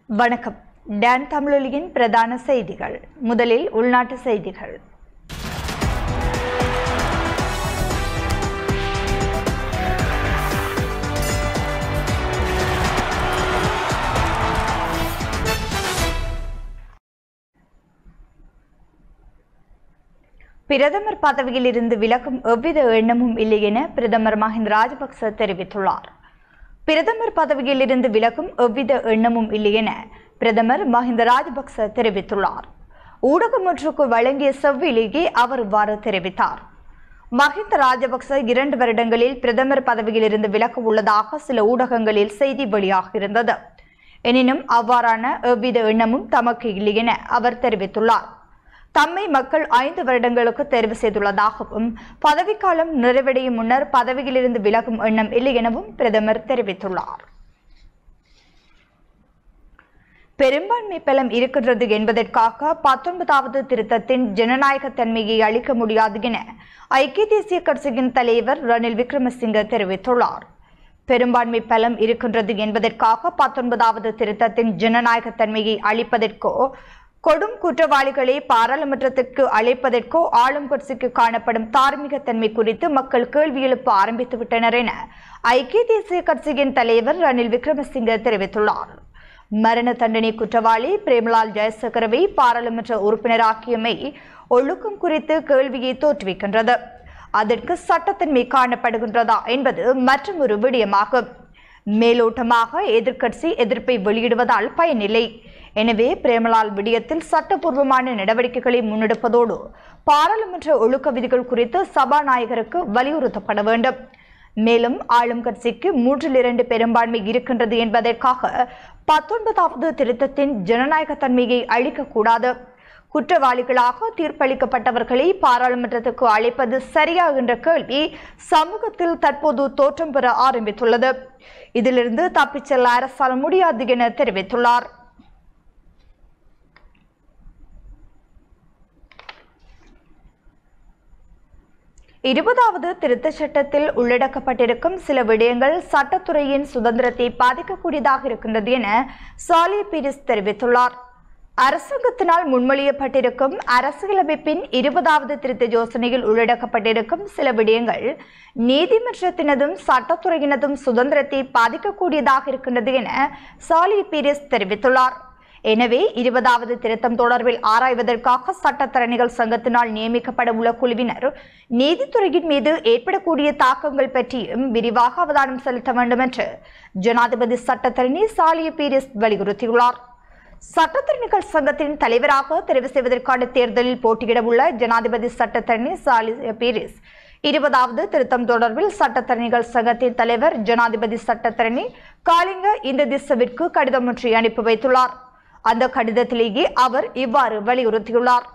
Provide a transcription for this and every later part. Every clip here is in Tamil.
வணக்கம் டான் தமிழொலியின் பிரதான செய்திகள் முதலில் உள்நாட்டு செய்திகள் பிரதமர் பதவியில் இருந்து விலகும் எவ்வித எண்ணமும் இல்லை என பிரதமர் மஹிந்த ராஜபக்ச தெரிவித்துள்ளார் பிரதமர் பதவியில் இருந்து விலகும் எவ்வித எண்ணமும் இல்லை என பிரதமர் மஹிந்த ராஜபக்ச தெரிவித்துள்ளார் ஊடகம் ஒன்றுக்கு வழங்கிய செவ்விலேயே அவர் இவ்வாறு தெரிவித்தார் மஹிந்த ராஜபக்ச இரண்டு வருடங்களில் பிரதமர் பதவியில் இருந்து விலக உள்ளதாக சில ஊடகங்களில் செய்தி வெளியாகியிருந்தது எனினும் அவ்வாறான எவ்வித எண்ணமும் தமக்கு இல்லை என அவர் தெரிவித்துள்ளார் தம்மை மக்கள் ஐந்து வருடங்களுக்கு தேர்வு செய்துள்ளதாகவும் பதவிக்காலம் நிறைவடையும் முன்னர் பதவியிலிருந்து விலகும் எண்ணம் இல்லை எனவும் பிரதமர் தெரிவித்துள்ளார் பெரும்பான்மை பலம் இருக்கின்றது என்பதற்காக பத்தொன்பதாவது திருத்தத்தின் ஜனநாயக தன்மையை அளிக்க முடியாது என ஐக்கிய தேசிய கட்சியின் தலைவர் ரணில் விக்ரமசிங்க தெரிவித்துள்ளார் பெரும்பான்மை பலம் இருக்கின்றது என்பதற்காக பத்தொன்பதாவது திருத்தத்தின் ஜனநாயக தன்மையை அளிப்பதற்கோ கொடும் குற்றவாளிகளை பாராளுமன்றத்திற்கு அழைப்பதற்கோ ஆளும் கட்சிக்கு காணப்படும் தார்மீக தன்மை குறித்து மக்கள் கேள்வி எழுப்ப ஆரம்பித்து விட்டனர் என ஐக்கிய தேசிய கட்சியின் தலைவர் ரணில் விக்ரமசிங்க தெரிவித்துள்ளார் மரண தண்டனை குற்றவாளி பிரேமலால் ஜெயசேகரவை பாராளுமன்ற உறுப்பினராக்கியமை ஒழுக்கம் குறித்து கேள்வியை தோற்றுவிக்கின்றது அதற்கு சட்டத்தன்மை காணப்படுகின்றதா என்பது மற்றொரு விடயமாகும் மேலோட்டமாக எதிர்க்கட்சி எதிர்ப்பை வெளியிடுவதால் பயனில்லை எனவே பிரேமலால் விடயத்தில் சட்டப்பூர்வமான நடவடிக்கைகளை முன்னெடுப்பதோடு பாராளுமன்ற ஒழுக்க விதிகள் குறித்து சபாநாயகருக்கு வலியுறுத்தப்பட வேண்டும் மேலும் ஆளும் கட்சிக்கு மூன்றில் இரண்டு பெரும்பான்மை இருக்கின்றது என்பதற்காக பத்தொன்பதாவது திருத்தத்தின் ஜனநாயக தன்மையை அளிக்கக்கூடாது குற்றவாளிகளாக தீர்ப்பளிக்கப்பட்டவர்களை பாராளுமன்றத்துக்கு அழைப்பது சரியா என்ற கேள்வி சமூகத்தில் தற்போது தோற்றம் பெற ஆரம்பித்துள்ளது இதிலிருந்து தப்பிச் செல்ல அரசால் முடியாது என தெரிவித்துள்ளார் இருபதாவது திருத்தச் சட்டத்தில் உள்ளடக்கப்பட்டிருக்கும் சில விடயங்கள் சட்டத்துறையின் சுதந்திரத்தை பாதிக்கக்கூடியதாக இருக்கின்றது என சாலி பீரிஸ் தெரிவித்துள்ளார் அரசாங்கத்தினால் முன்மொழியப்பட்டிருக்கும் அரசியலமைப்பின் இருபதாவது திருத்த யோசனையில் உள்ளடக்கப்பட்டிருக்கும் சில விடயங்கள் நீதிமன்றத்தினதும் சட்டத்துறையினதும் சுதந்திரத்தை பாதிக்கக்கூடியதாக இருக்கின்றது என சாலி பீரிஸ் தெரிவித்துள்ளார் எனவே இருபதாவது திருத்தம் தொடர்பில் ஆராய்வதற்காக சட்டத்தரணிகள் சங்கத்தினால் நியமிக்கப்பட உள்ள குழுவினர் நீதித்துறையின் மீது ஏற்படக்கூடிய தாக்கங்கள் பற்றியும் விரிவாக அவதானம் செலுத்த வேண்டும் என்று ஜனாதிபதி சட்டத்தரணி சாலிய பீரிஸ் வலியுறுத்தியுள்ளார் சட்டத்தரணிகள் சங்கத்தின் தலைவராக தெரிவு செய்வதற்கான தேர்தலில் போட்டியிட உள்ள ஜனாதிபதி சட்டத்தரணி சாலிய பீரிஸ் இருபதாவது திருத்தம் தொடர்பில் சட்டத்தரணிகள் சங்கத்தின் தலைவர் ஜனாதிபதி சட்டத்தரணி காலிங்க இந்த திசவிற்கு கடிதம் ஒன்றை அனுப்பி வைத்துள்ளார் அந்த கடிதத்திலேயே அவர் இவ்வாறு வலியுறுத்தியுள்ளார்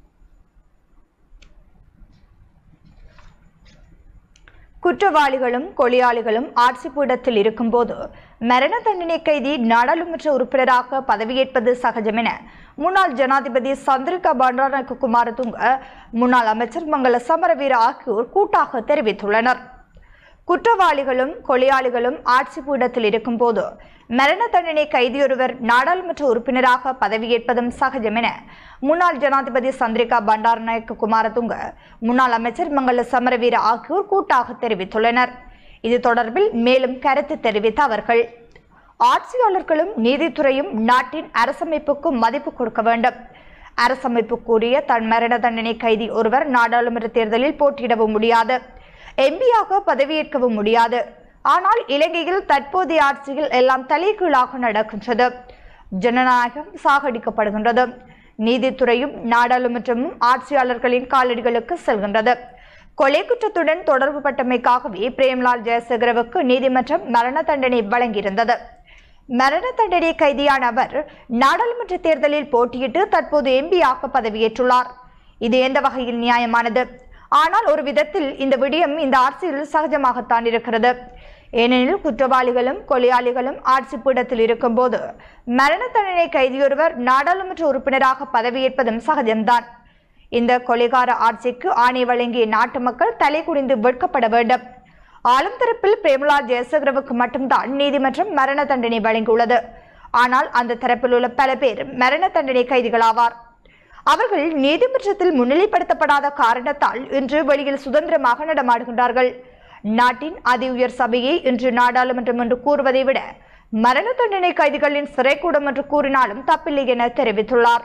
குற்றவாளிகளும் கொலையாளிகளும் ஆட்சி பீடத்தில் இருக்கும்போது மரண தண்டனை கைதி நாடாளுமன்ற உறுப்பினராக பதவியேற்பது சகஜம் என முன்னாள் ஜனாதிபதி சந்திரிகா பண்டாரநாயக்க குமாரதுங்க முன்னாள் அமைச்சர் மங்கள சமரவீர ஆகியோர் கூட்டாக தெரிவித்துள்ளனர் குற்றவாளிகளும் கொலையாளிகளும் ஆட்சி பீடத்தில் இருக்கும்போது மரண தண்டனை கைதியொருவர் நாடாளுமன்ற உறுப்பினராக பதவியேற்பதும் சகஜம் என முன்னாள் ஜனாதிபதி சந்திரிகா பண்டாரநாயக்க குமாரதுங்க முன்னாள் அமைச்சர் மங்கள சமரவீர ஆகியோர் கூட்டாக தெரிவித்துள்ளனர் இது தொடர்பில் மேலும் கருத்து தெரிவித்த அவர்கள் ஆட்சியாளர்களும் நீதித்துறையும் நாட்டின் அரசமைப்புக்கு மதிப்பு கொடுக்க வேண்டும் அரசமைப்புக்குரிய தன் மரண தண்டனை கைதி ஒருவர் நாடாளுமன்ற தேர்தலில் போட்டியிடவும் முடியாது எம்பியாக பதவியேற்கவும் முடியாது ஆனால் இலங்கையில் தற்போதைய ஆட்சியில் எல்லாம் தலைகீழாக நடக்கின்றது ஜனநாயகம் சாகடிக்கப்படுகின்றது நீதித்துறையும் நாடாளுமன்றமும் ஆட்சியாளர்களின் காலடிகளுக்கு செல்கின்றது கொலை குற்றத்துடன் தொடர்பு பட்டமைக்காகவே பிரேம்லால் ஜெயசேகரவுக்கு நீதிமன்றம் மரண தண்டனை வழங்கியிருந்தது மரண தண்டனை கைதியான அவர் நாடாளுமன்ற தேர்தலில் போட்டியிட்டு தற்போது எம்பியாக பதவியேற்றுள்ளார் இது எந்த வகையில் நியாயமானது ஆனால் ஒரு விதத்தில் இந்த விடயம் இந்த ஆட்சியில் சகஜமாகத்தான் இருக்கிறது ஏனெனில் குற்றவாளிகளும் கொலையாளிகளும் ஆட்சி பீடத்தில் இருக்கும்போது மரண தண்டனை கைதியொருவர் நாடாளுமன்ற உறுப்பினராக பதவியேற்பதும் சகஜம்தான் இந்த கொலைகார ஆட்சிக்கு ஆணை வழங்கிய நாட்டு மக்கள் தலை குனிந்து வெட்கப்பட வேண்டும் ஆளும் தரப்பில் பிரேமலா ஜெயசேகரவுக்கு மட்டும்தான் நீதிமன்றம் மரண தண்டனை வழங்கியுள்ளது ஆனால் அந்த தரப்பில் உள்ள பல பேர் மரண தண்டனை கைதிகளாவார் அவர்கள் நீதிமன்றத்தில் முன்னிலைப்படுத்தப்படாத காரணத்தால் இன்று வெளியில் சுதந்திரமாக நடமாடுகின்றார்கள் நாட்டின் அதி உயர் சபையை இன்று நாடாளுமன்றம் என்று கூறுவதை விட மரண தண்டனை கைதிகளின் சிறைக்கூடம் என்று கூறினாலும் தப்பில்லை என தெரிவித்துள்ளார்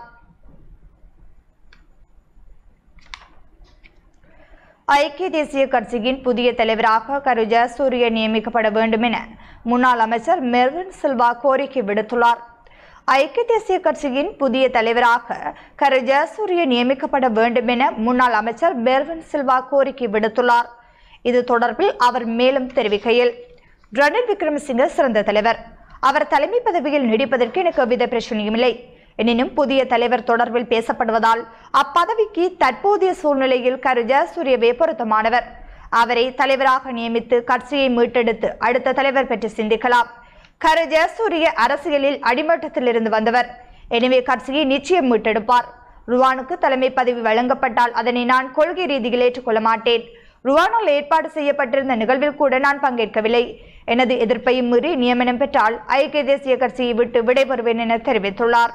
ஐக்கிய தேசிய கட்சியின் புதிய தலைவராக கரு ஜெயசூரிய நியமிக்கப்பட வேண்டும் என முன்னாள் அமைச்சர் மெர்வின் சில்வா கோரிக்கை விடுத்துள்ளார் ஐக்கிய தேசிய கட்சியின் புதிய தலைவராக கரு ஜெயசூரிய நியமிக்கப்பட வேண்டும் என முன்னாள் அமைச்சர் மெர்வின் சில்வா கோரிக்கை விடுத்துள்ளார் இது தொடர்பில் அவர் மேலும் தெரிவிக்கையில் ரணில் விக்ரமசிங்க சிறந்த தலைவர் அவர் தலைமை பதவியில் நீடிப்பதற்கு எனக்கு எவ்வித பிரச்சனையும் இல்லை எனினும் புதிய தலைவர் தொடர்பில் பேசப்படுவதால் அப்பதவிக்கு தற்போதைய சூழ்நிலையில் கரு ஜெயசூரியவே பொருத்தமானவர் அவரை தலைவராக நியமித்து கட்சியை மீட்டெடுத்து அடுத்த தலைவர் பற்றி சிந்திக்கலாம் கரு ஜெயசூரிய அரசியலில் அடிமட்டத்தில் இருந்து வந்தவர் எனவே கட்சியை நிச்சயம் மீட்டெடுப்பார் ருவானுக்கு தலைமை பதவி வழங்கப்பட்டால் அதனை நான் கொள்கை ரீதியில் ஏற்றுக்கொள்ள மாட்டேன் ருவானால் ஏற்பாடு செய்யப்பட்டிருந்த நிகழ்வில் கூட நான் பங்கேற்கவில்லை எனது எதிர்ப்பையும் மீறி நியமனம் பெற்றால் ஐக்கிய தேசிய கட்சியை விட்டு விடைபெறுவேன் என தெரிவித்துள்ளார்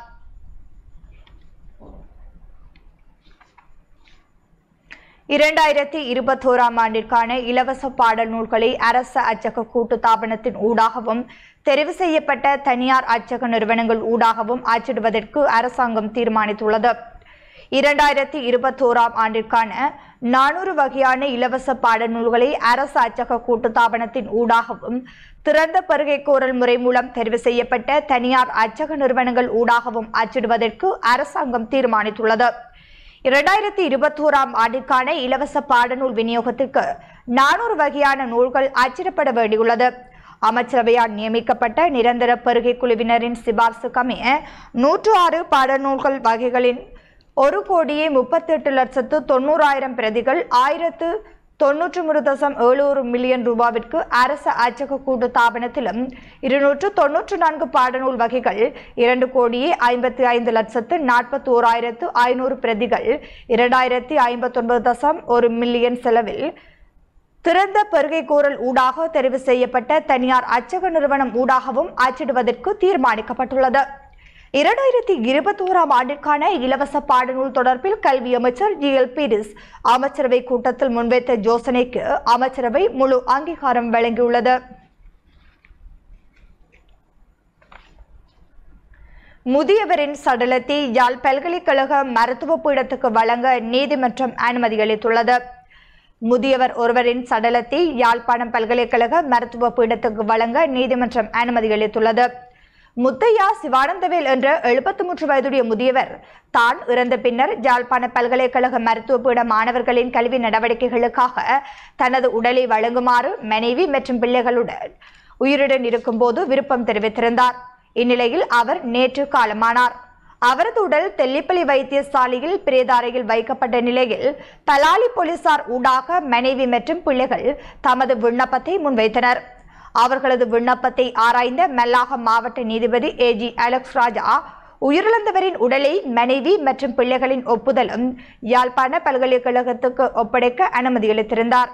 இரண்டாயிரத்தி இருபத்தோராம் ஆண்டிற்கான இலவச பாடல் நூல்களை அரசு அச்சக கூட்டு தாபனத்தின் ஊடாகவும் தெரிவு செய்யப்பட்ட தனியார் அச்சக நிறுவனங்கள் ஊடாகவும் அச்சிடுவதற்கு அரசாங்கம் தீர்மானித்துள்ளது இரண்டாயிரத்தி இருபத்தோராம் ஆண்டிற்கான நானூறு வகையான இலவச பாடநூல்களை அரசு அச்சக கூட்டு தாபனத்தின் ஊடாகவும் திறந்த பருகை கோரல் முறை மூலம் தெரிவு செய்யப்பட்ட தனியார் அச்சக நிறுவனங்கள் ஊடாகவும் அச்சிடுவதற்கு அரசாங்கம் தீர்மானித்துள்ளது இரண்டாயிரத்தி இருபத்தோராம் ஆண்டிற்கான இலவச பாடநூல் விநியோகத்திற்கு நானூறு வகையான நூல்கள் அச்சிடப்பட வேண்டியுள்ளது அமைச்சரவையால் நியமிக்கப்பட்ட நிரந்தர பருகை குழுவினரின் சிபார்சுக்கமைய நூற்று ஆறு பாடநூல்கள் வகைகளின் ஒரு கோடியே முப்பத்தி எட்டு லட்சத்து தொண்ணூறாயிரம் பிரதிகள் ஆயிரத்து தொன்னூற்று மூணு தசம் ஏழு ஒரு மில்லியன் ரூபாவிற்கு அரசு அச்சக கூட்டு தாபனத்திலும் இருநூற்று தொன்னூற்று நான்கு பாடநூல் வகைகள் இரண்டு கோடியே ஐம்பத்தி ஐந்து லட்சத்து நாற்பத்தி ஓராயிரத்து ஐநூறு பிரதிகள் இரண்டாயிரத்தி ஐம்பத்தொன்பது தசம் ஒரு மில்லியன் செலவில் திறந்த பெருகை கோரல் ஊடாக தெரிவு செய்யப்பட்ட தனியார் அச்சக நிறுவனம் ஊடாகவும் அச்சிடுவதற்கு தீர்மானிக்கப்பட்டுள்ளது இரண்டாயிரத்தி இருபத்தோராம் ஆண்டிற்கான இலவச பாடநூல் தொடர்பில் கல்வி அமைச்சர் ஜி எல் பீரிஸ் அமைச்சரவை கூட்டத்தில் முன்வைத்த யோசனைக்கு அமைச்சரவை முழு அங்கீகாரம் வழங்கியுள்ளது முதியவரின் சடலத்தை யாழ் பல்கலைக்கழக மருத்துவ பீடத்துக்கு வழங்க நீதிமன்றம் அனுமதி அளித்துள்ளது முதியவர் ஒருவரின் சடலத்தை யாழ்ப்பாணம் பல்கலைக்கழக மருத்துவ பீடத்துக்கு வழங்க நீதிமன்றம் அனுமதி அளித்துள்ளது முத்தையா சிவானந்தவேல் என்ற எழுபத்தி மூன்று வயதுடைய முதியவர் தான் இறந்த பின்னர் யாழ்ப்பாண பல்கலைக்கழக மருத்துவ பீட மாணவர்களின் கல்வி நடவடிக்கைகளுக்காக தனது உடலை வழங்குமாறு மனைவி மற்றும் பிள்ளைகளுடன் உயிருடன் இருக்கும்போது விருப்பம் தெரிவித்திருந்தார் இந்நிலையில் அவர் நேற்று காலமானார் அவரது உடல் தெல்லிப்பள்ளி வைத்தியசாலையில் பிரேதாரையில் வைக்கப்பட்ட நிலையில் தலாலி போலீசார் ஊடாக மனைவி மற்றும் பிள்ளைகள் தமது விண்ணப்பத்தை முன்வைத்தனர் அவர்களது விண்ணப்பத்தை ஆராய்ந்த மெல்லாக மாவட்ட நீதிபதி ஏஜி அலெக்ஸ் ராஜா உயிரிழந்தவரின் உடலை மனைவி மற்றும் பிள்ளைகளின் ஒப்புதலும் யாழ்ப்பாண பல்கலைக்கழகத்துக்கு ஒப்படைக்க அனுமதி அளித்திருந்தார்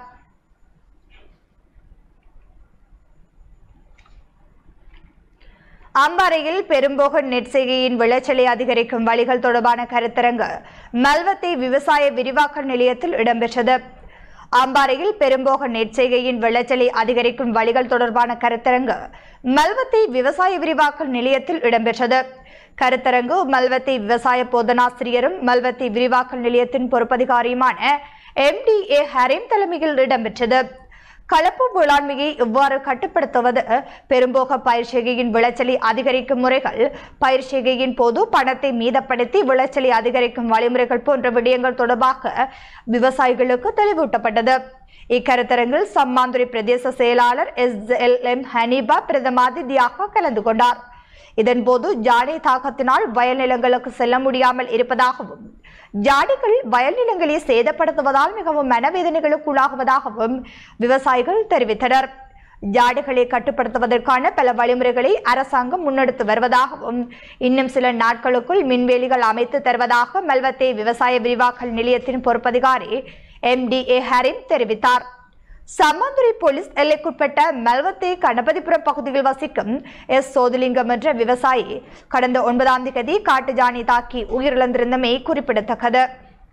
அம்பாறையில் பெரும்போக நெற்செய்கையின் விளைச்சலை அதிகரிக்கும் வழிகள் தொடர்பான கருத்தரங்கு மல்வத்தை விவசாய விரிவாக்க நிலையத்தில் இடம்பெற்றது அம்பாறையில் பெரும்போக நெற்செய்கையின் விளைச்சலை அதிகரிக்கும் வழிகள் தொடர்பான கருத்தரங்கு மல்வத்தை விவசாய விரிவாக்க நிலையத்தில் இடம்பெற்றது கருத்தரங்கு மல்வத்தை விவசாய போதனாசிரியரும் மல்வத்தை விரிவாக்க நிலையத்தின் பொறுப்பதிகாரியுமான எம் டி ஏ ஹரீம் தலைமையில் இடம்பெற்றது கலப்பு வேளாண்மையை எவ்வாறு கட்டுப்படுத்துவது பெரும்போக பயிர் செய்கையின் விளைச்சலை அதிகரிக்கும் முறைகள் பயிர் செய்கையின் போது பணத்தை மீதப்படுத்தி விளைச்சலை அதிகரிக்கும் வழிமுறைகள் போன்ற விடயங்கள் தொடர்பாக விவசாயிகளுக்கு தெளிவூட்டப்பட்டது இக்கருத்தரங்கில் சம்மாந்துறை பிரதேச செயலாளர் எஸ் எல் எம் ஹனீபா பிரதம அதிதியாக கலந்து கொண்டார் இதன்போது ஜாடை தாக்கத்தினால் வயல் நிலங்களுக்கு செல்ல முடியாமல் இருப்பதாகவும் ஜாடிகள் வயல் நிலங்களை சேதப்படுத்துவதால் மிகவும் மனவேதனைகளுக்குள்ளாகுவதாகவும் விவசாயிகள் தெரிவித்தனர் ஜாடுகளை கட்டுப்படுத்துவதற்கான பல வழிமுறைகளை அரசாங்கம் முன்னெடுத்து வருவதாகவும் இன்னும் சில நாட்களுக்குள் மின்வேலிகள் அமைத்து தருவதாக மெல்வத்தை விவசாய விரிவாக்கல் நிலையத்தின் பொறுப்பதிகாரி எம் டி ஏ ஹரீம் தெரிவித்தார் சம்மாந்துறை போலீஸ் எல்லைக்குட்பட்ட மெல்வத்தை கணபதிபுரம் பகுதியில் வசிக்கும் எஸ் சோதுலிங்கம் என்ற விவசாயி கடந்த ஒன்பதாம் தேதி காட்டு ஜானி தாக்கி உயிரிழந்திருந்தமை குறிப்பிடத்தக்கது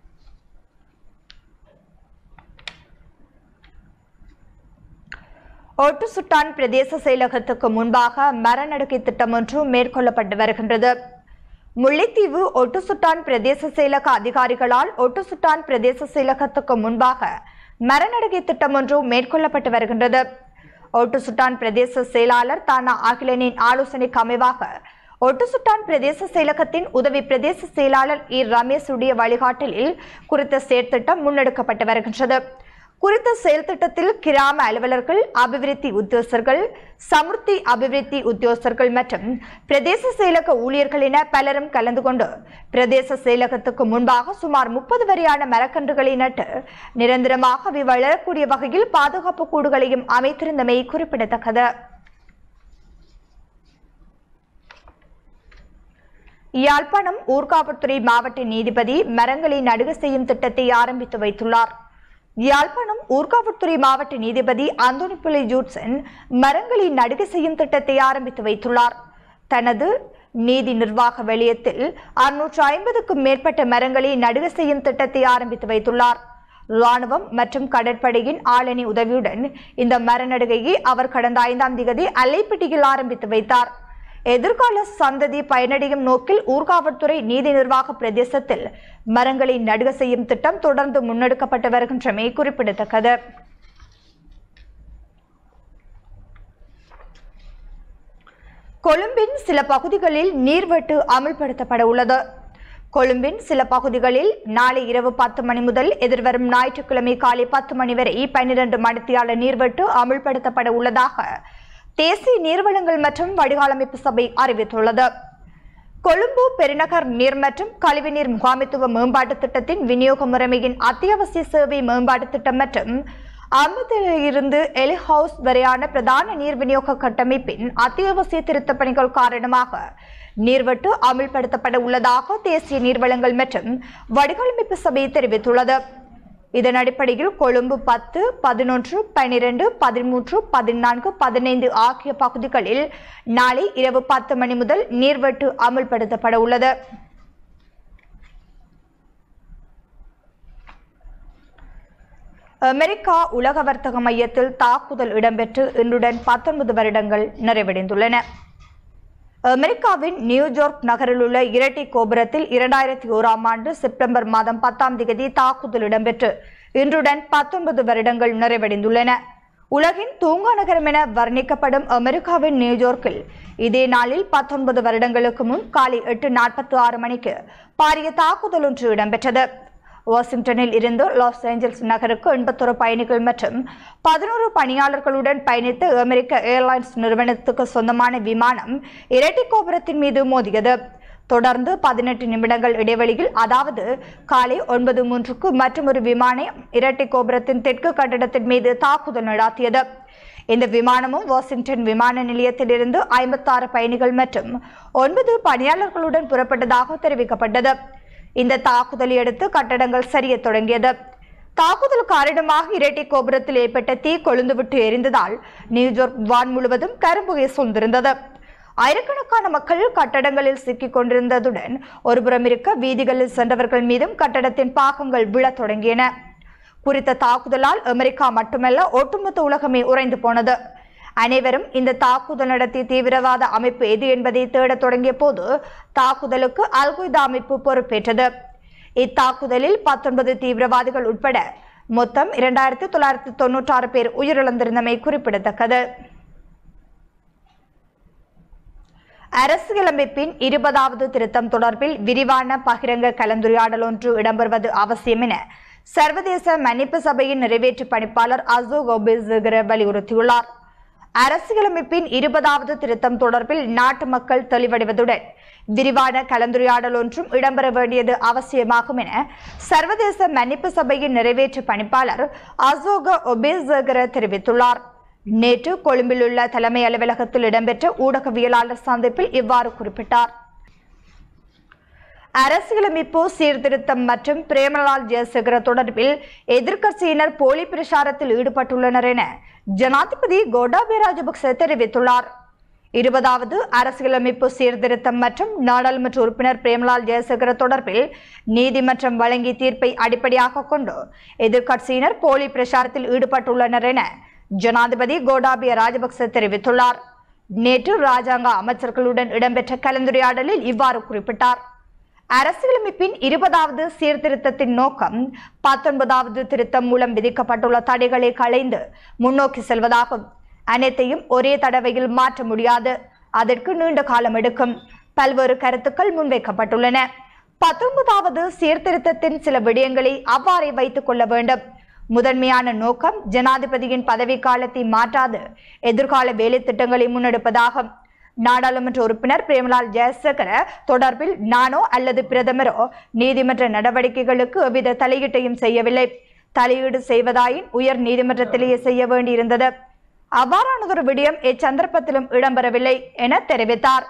ஒட்டுசுட்டான் பிரதேச செயலகத்துக்கு முன்பாக மரநடுக்கை திட்டம் ஒன்று மேற்கொள்ளப்பட்டு வருகின்றது முல்லைத்தீவு ஒட்டுசுட்டான் பிரதேச செயலக அதிகாரிகளால் ஒட்டுசுட்டான் பிரதேச செயலகத்துக்கு முன்பாக மரநடுகை திட்டம் ஒன்று மேற்கொள்ளப்பட்டு வருகின்றது ஒட்டுசுட்டான் பிரதேச செயலாளர் தானா அகிலனின் ஆலோசனைக்கு அமைவாக ஒட்டுசுட்டான் பிரதேச செயலகத்தின் உதவி பிரதேச செயலாளர் இ ரமேஷ் உடைய வழிகாட்டலில் குறித்த செயற்திட்டம் முன்னெடுக்கப்பட்டு வருகின்றது குறித்த செயல் திட்டத்தில் கிராம அலுவலர்கள் அபிவிருத்தி உத்தியோகஸ்தர்கள் சமுர்த்தி அபிவிருத்தி உத்தியோகஸ்தர்கள் மற்றும் பிரதேச செயலக ஊழியர்கள் என பலரும் கலந்து கொண்டு பிரதேச செயலகத்துக்கு முன்பாக சுமார் முப்பது வரையான மரக்கன்றுகளை நட்டு நிரந்தரமாக அவை வளரக்கூடிய வகையில் பாதுகாப்பு கூடுகளையும் அமைத்திருந்தமை குறிப்பிடத்தக்கது யாழ்ப்பாணம் ஊர்காவல்துறை மாவட்ட நீதிபதி மரங்களை நடுக செய்யும் திட்டத்தை ஆரம்பித்து வைத்துள்ளார் யாழ்ப்பாணம் ஊர்காவல்துறை மாவட்ட நீதிபதி அந்தோனிப்பிள்ளை ஜூட்சன் மரங்களை நடுகை செய்யும் திட்டத்தை ஆரம்பித்து வைத்துள்ளார் தனது நீதி நிர்வாக வெளியத்தில் அறுநூற்று ஐம்பதுக்கும் மேற்பட்ட மரங்களை நடுக செய்யும் திட்டத்தை ஆரம்பித்து வைத்துள்ளார் ராணுவம் மற்றும் கடற்படையின் ஆளணி உதவியுடன் இந்த மரநடுகையை அவர் கடந்த ஐந்தாம் திகதி அல்லைப்பட்டியில் ஆரம்பித்து வைத்தார் எதிர்கால சந்ததி பயனடையும் நோக்கில் ஊர்காவல்துறை நீதி நிர்வாக பிரதேசத்தில் மரங்களை நடுக செய்யும் திட்டம் தொடர்ந்து முன்னெடுக்கப்பட்டு வருகின்றமை குறிப்பிடத்தக்கது கொழும்பின் சில பகுதிகளில் நீர்வெட்டு அமல்படுத்தப்பட உள்ளது கொழும்பின் சில பகுதிகளில் நாளை இரவு பத்து மணி முதல் எதிர்வரும் ஞாயிற்றுக்கிழமை காலை பத்து மணி வரை பன்னிரண்டு மணித்தியால நீர்வெட்டு அமல்படுத்தப்பட உள்ளதாக தேசிய நீர்வளங்கள் மற்றும் வடிகாலமைப்பு சபை அறிவித்துள்ளது கொழும்பு பெருநகர் நீர் மற்றும் கழிவுநீர் முகாமைத்துவ மேம்பாட்டு திட்டத்தின் விநியோக முறைமையின் அத்தியாவசிய சேவை மேம்பாட்டு திட்டம் மற்றும் அமிர்திலிருந்து எலி ஹவுஸ் வரையான பிரதான நீர் விநியோக கட்டமைப்பின் அத்தியாவசிய திருத்தப் பணிகள் காரணமாக நீர்வெட்டு அமல்படுத்தப்பட உள்ளதாக தேசிய நீர்வளங்கள் மற்றும் வடிகாலமைப்பு சபை தெரிவித்துள்ளது இதன் அடிப்படையில் கொழும்பு பத்து பதினொன்று பனிரெண்டு பதிமூன்று பதினான்கு பதினைந்து ஆகிய பகுதிகளில் நாளை இரவு பத்து மணி முதல் நீர்வெட்டு அமல்படுத்தப்பட உள்ளது அமெரிக்கா உலக வர்த்தக மையத்தில் தாக்குதல் இடம்பெற்று இன்றுடன் பத்தொன்பது வருடங்கள் நிறைவடைந்துள்ளன அமெரிக்காவின் நியூயார்க் நகரில் உள்ள இரட்டை கோபுரத்தில் இரண்டாயிரத்தி ஓராம் ஆண்டு செப்டம்பர் மாதம் பத்தாம் தேதி தாக்குதல் இடம்பெற்று இன்றுடன் பத்தொன்பது வருடங்கள் நிறைவடைந்துள்ளன உலகின் தூங்கா நகரம் என வர்ணிக்கப்படும் அமெரிக்காவின் நியூயார்க்கில் இதே நாளில் பத்தொன்பது வருடங்களுக்கு முன் காலை எட்டு நாற்பத்தி ஆறு மணிக்கு பாரிய தாக்குதல் ஒன்று இடம்பெற்றது வாஷிங்டனில் இருந்து லாஸ் ஏஞ்சல்ஸ் நகருக்கு எண்பத்தொரு பயணிகள் மற்றும் பதினோரு பணியாளர்களுடன் பயணித்த அமெரிக்க ஏர்லைன்ஸ் நிறுவனத்துக்கு சொந்தமான விமானம் இரட்டை கோபுரத்தின் மீது மோதியது தொடர்ந்து பதினெட்டு நிமிடங்கள் இடைவெளியில் அதாவது காலை ஒன்பது மூன்றுக்கு மற்றொரு விமானம் இரட்டை கோபுரத்தின் தெற்கு கட்டடத்தின் மீது தாக்குதல் நடாத்தியது இந்த விமானமும் வாஷிங்டன் விமான நிலையத்திலிருந்து ஐம்பத்தாறு பயணிகள் மற்றும் ஒன்பது பணியாளர்களுடன் புறப்பட்டதாக தெரிவிக்கப்பட்டது இந்த தாக்குதலை அடுத்து கட்டடங்கள் சரியத் தொடங்கியது தாக்குதல் காரணமாக இரட்டை கோபுரத்தில் ஏற்பட்ட தீ கொழுந்துவிட்டு எரிந்ததால் நியூயார்க் வான் முழுவதும் கரும்புகை சூழ்ந்திருந்தது ஆயிரக்கணக்கான மக்கள் கட்டடங்களில் சிக்கிக் கொண்டிருந்ததுடன் ஒருபுறம் இருக்க வீதிகளில் சென்றவர்கள் மீதும் கட்டடத்தின் பாகங்கள் விழத் தொடங்கியன குறித்த தாக்குதலால் அமெரிக்கா மட்டுமல்ல ஒட்டுமொத்த உலகமே உறைந்து போனது அனைவரும் இந்த தாக்குதல் நடத்திய தீவிரவாத அமைப்பு எது என்பதை தேடத் தொடங்கிய போது தாக்குதலுக்கு அல்கொய்தா அமைப்பு பொறுப்பேற்றது இத்தாக்குதலில் பத்தொன்பது தீவிரவாதிகள் உட்பட மொத்தம் இரண்டாயிரத்தி தொள்ளாயிரத்தி தொன்னூற்றாறு பேர் உயிரிழந்திருந்தமை குறிப்பிடத்தக்கது அரசியலமைப்பின் இருபதாவது திருத்தம் தொடர்பில் விரிவான பகிரங்க கலந்துரையாடல் ஒன்று இடம்பெறுவது அவசியம் என சர்வதேச மன்னிப்பு சபையின் நிறைவேற்று பணிப்பாளர் அசோக் ஒபேசுகர வலியுறுத்தியுள்ளார் அரசியலமைப்பின் இருபதாவது திருத்தம் தொடர்பில் நாட்டு மக்கள் தெளிவடைவதுடன் விரிவான கலந்துரையாடல் ஒன்றும் இடம்பெற வேண்டியது அவசியமாகும் என சர்வதேச மன்னிப்பு சபையின் நிறைவேற்று பணிப்பாளர் அசோக ஒபேசகர தெரிவித்துள்ளார் நேற்று கொழும்பில் உள்ள தலைமை அலுவலகத்தில் இடம்பெற்ற ஊடகவியலாளர் சந்திப்பில் இவ்வாறு குறிப்பிட்டார் அரசியலமைப்பு சீர்திருத்தம் மற்றும் பிரேமலால் ஜெயசேகர தொடர்பில் எதிர்க்கட்சியினர் போலி பிரச்சாரத்தில் ஈடுபட்டுள்ளனர் என ஜனாதிபதி கோட்டாபய ராஜபக்ச தெரிவித்துள்ளார் இருபதாவது அரசியலமைப்பு சீர்திருத்தம் மற்றும் நாடாளுமன்ற உறுப்பினர் பிரேமலால் ஜெயசேகர தொடர்பில் நீதிமன்றம் வழங்கிய தீர்ப்பை அடிப்படையாக கொண்டு எதிர்க்கட்சியினர் போலி பிரச்சாரத்தில் ஈடுபட்டுள்ளனர் என ஜனாதிபதி கோட்டாபய ராஜபக்ச தெரிவித்துள்ளார் நேற்று ராஜாங்க அமைச்சர்களுடன் இடம்பெற்ற கலந்துரையாடலில் இவ்வாறு குறிப்பிட்டார் அரசியலமைப்பின் இருபதாவது சீர்திருத்தத்தின் நோக்கம் பத்தொன்பதாவது திருத்தம் மூலம் விதிக்கப்பட்டுள்ள தடைகளை களைந்து முன்னோக்கி செல்வதாகும் அனைத்தையும் ஒரே தடவையில் மாற்ற முடியாது அதற்கு நீண்ட காலம் எடுக்கும் பல்வேறு கருத்துக்கள் முன்வைக்கப்பட்டுள்ளன பத்தொன்பதாவது சீர்திருத்தத்தின் சில விடயங்களை அவ்வாறே வைத்துக் கொள்ள வேண்டும் முதன்மையான நோக்கம் ஜனாதிபதியின் பதவிக்காலத்தை மாற்றாது எதிர்கால வேலை திட்டங்களை முன்னெடுப்பதாகும் நாடாளுமன்ற உறுப்பினர் பிரேமலால் ஜெயசேகர தொடர்பில் நானோ அல்லது பிரதமரோ நீதிமன்ற நடவடிக்கைகளுக்கு எவ்வித தலையீட்டையும் செய்யவில்லை தலையீடு செய்வதாயின் உயர் நீதிமன்றத்திலேயே செய்ய வேண்டியிருந்தது அவ்வாறானதொரு விடயம் இச்சந்தர்ப்பத்திலும் இடம்பெறவில்லை என தெரிவித்தார்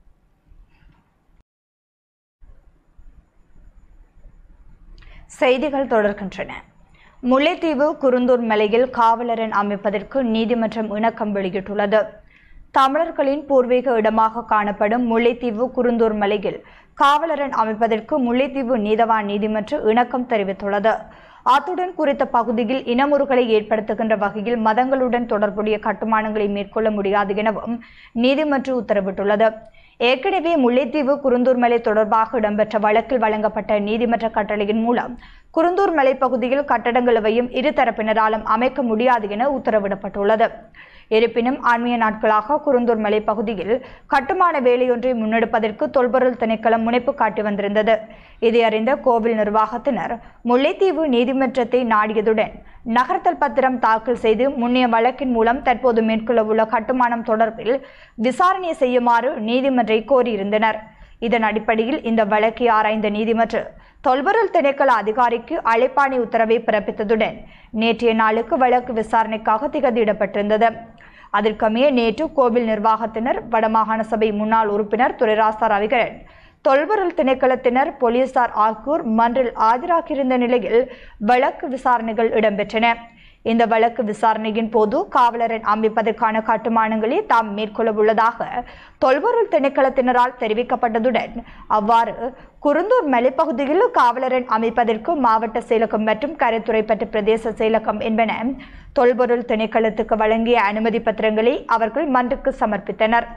செய்திகள் தொடர்கின்றன முல்லைத்தீவு குருந்தூர் மலையில் காவலரன் அமைப்பதற்கு நீதிமன்றம் இணக்கம் வெளியிட்டுள்ளது தமிழர்களின் பூர்வீக இடமாக காணப்படும் முல்லைத்தீவு குருந்தூர் மலையில் காவலரன் அமைப்பதற்கு முல்லைத்தீவு நீதவான் நீதிமன்றம் இணக்கம் தெரிவித்துள்ளது அத்துடன் குறித்த பகுதியில் இனமுறுகளை ஏற்படுத்துகின்ற வகையில் மதங்களுடன் தொடர்புடைய கட்டுமானங்களை மேற்கொள்ள முடியாது எனவும் நீதிமன்றம் உத்தரவிட்டுள்ளது ஏற்கனவே முல்லைத்தீவு குருந்தூர் மலை தொடர்பாக இடம்பெற்ற வழக்கில் வழங்கப்பட்ட நீதிமன்ற கட்டளையின் மூலம் குருந்தூர் மலை பகுதியில் கட்டடங்கள் எவையும் இரு தரப்பினராலும் அமைக்க முடியாது என உத்தரவிடப்பட்டுள்ளது இருப்பினும் ஆன்மீக நாட்களாக குருந்தூர் மலை பகுதியில் கட்டுமான வேலையொன்றை முன்னெடுப்பதற்கு தொல்பொருள் திணைக்களம் முனைப்பு காட்டி வந்திருந்தது இதை அறிந்த கோவில் நிர்வாகத்தினர் முல்லைத்தீவு நீதிமன்றத்தை நாடியதுடன் நகர்த்தல் பத்திரம் தாக்கல் செய்து முன்னைய வழக்கின் மூலம் தற்போது மேற்கொள்ள உள்ள கட்டுமானம் தொடர்பில் விசாரணை செய்யுமாறு நீதிமன்றை கோரியிருந்தனர் இதன் அடிப்படையில் இந்த வழக்கை ஆராய்ந்த நீதிமன்றம் தொல்பொருள் திணைக்கள அதிகாரிக்கு அழைப்பாணை உத்தரவை பிறப்பித்ததுடன் நேற்றைய நாளுக்கு வழக்கு விசாரணைக்காக திகதியிடப்பட்டிருந்தது அதற்கமைய நேற்று கோவில் நிர்வாகத்தினர் வடமாகாண சபை முன்னாள் உறுப்பினர் துரைராசா ரவிகரன் தொல்பொருள் திணைக்களத்தினர் போலீசார் ஆகியோர் மன்றில் ஆஜராகியிருந்த நிலையில் வழக்கு விசாரணைகள் இடம்பெற்றன இந்த வழக்கு விசாரணையின் போது காவலரன் அமைப்பதற்கான கட்டுமானங்களை தாம் மேற்கொள்ள உள்ளதாக தொல்பொருள் திணைக்களத்தினரால் தெரிவிக்கப்பட்டதுடன் அவ்வாறு குருந்தூர் மலைப்பகுதியில் காவலரன் அமைப்பதற்கு மாவட்ட செயலகம் மற்றும் கரைத்துறைப்பட்டு பிரதேச செயலகம் என்பன தொல்பொருள் திணைக்களத்துக்கு வழங்கிய அனுமதி பத்திரங்களை அவர்கள் மன்றுக்கு சமர்ப்பித்தனர்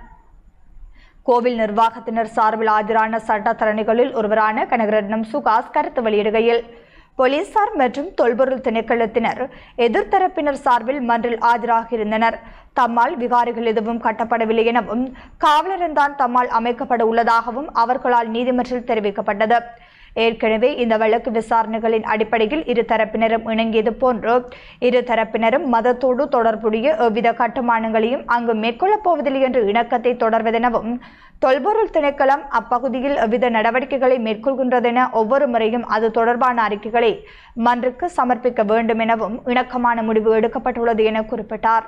கோவில் நிர்வாகத்தினர் சார்பில் ஆஜரான சட்டத்தரணிகளில் ஒருவரான கனகரட்னம் சுகாஸ் கருத்து வெளியிடுகையில் போலீசார் மற்றும் தொல்பொருள் திணைக்களத்தினர் எதிர்த்தரப்பினர் சார்பில் மன்றில் ஆஜராகியிருந்தனர் தம்மால் விகாரிகள் எதுவும் கட்டப்படவில்லை எனவும் காவலரன்தான் தம்மால் அமைக்கப்பட உள்ளதாகவும் அவர்களால் நீதிமன்றில் தெரிவிக்கப்பட்டது ஏற்கனவே இந்த வழக்கு விசாரணைகளின் அடிப்படையில் இரு தரப்பினரும் இணங்கியது போன்று இரு தரப்பினரும் மதத்தோடு தொடர்புடைய எவ்வித கட்டுமானங்களையும் அங்கு மேற்கொள்ளப் போவதில்லை என்ற இணக்கத்தை தொடர்வதெனவும் தொல்பொருள் திணைக்களம் அப்பகுதியில் எவ்வித நடவடிக்கைகளை மேற்கொள்கின்றதென ஒவ்வொரு முறையும் அது தொடர்பான அறிக்கைகளை மன்றுக்கு சமர்ப்பிக்க வேண்டும் எனவும் இணக்கமான முடிவு எடுக்கப்பட்டுள்ளது என குறிப்பிட்டார்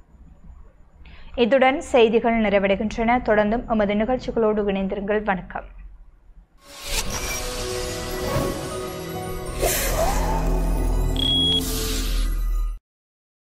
இத்துடன் செய்திகள் நிறைவடைகின்றன தொடர்ந்தும் எமது நிகழ்ச்சிகளோடு இணைந்திருங்கள் வணக்கம்